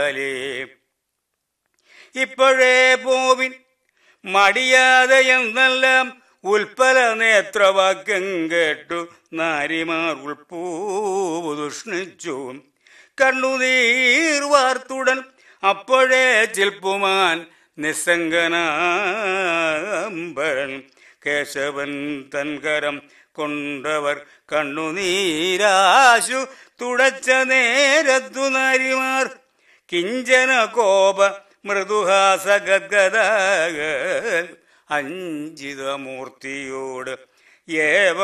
ഇപ്പോഴേ പോവിൻ മടിയാതെ എന്നെല്ലാം ഉൽപ്പല നേത്രവാക്യം കേട്ടു നാരിമാർ ഉൾപ്പൂതുഷ്ണിച്ചു കണ്ണുനീർ വാർത്തുടൻ അപ്പോഴേ ചിൽപ്പുമാൻ നിസ്സംഗനാംബരൻ കേശവൻ തൻകരം കൊണ്ടവർ കണ്ണുനീരാശു തുടച്ച നേരത്തു നാരിമാർ കിഞ്ചന കോപ മൃദുഹാസ ഗദ്ഗദ അഞ്ചിതമൂർത്തിയോട് ഏവ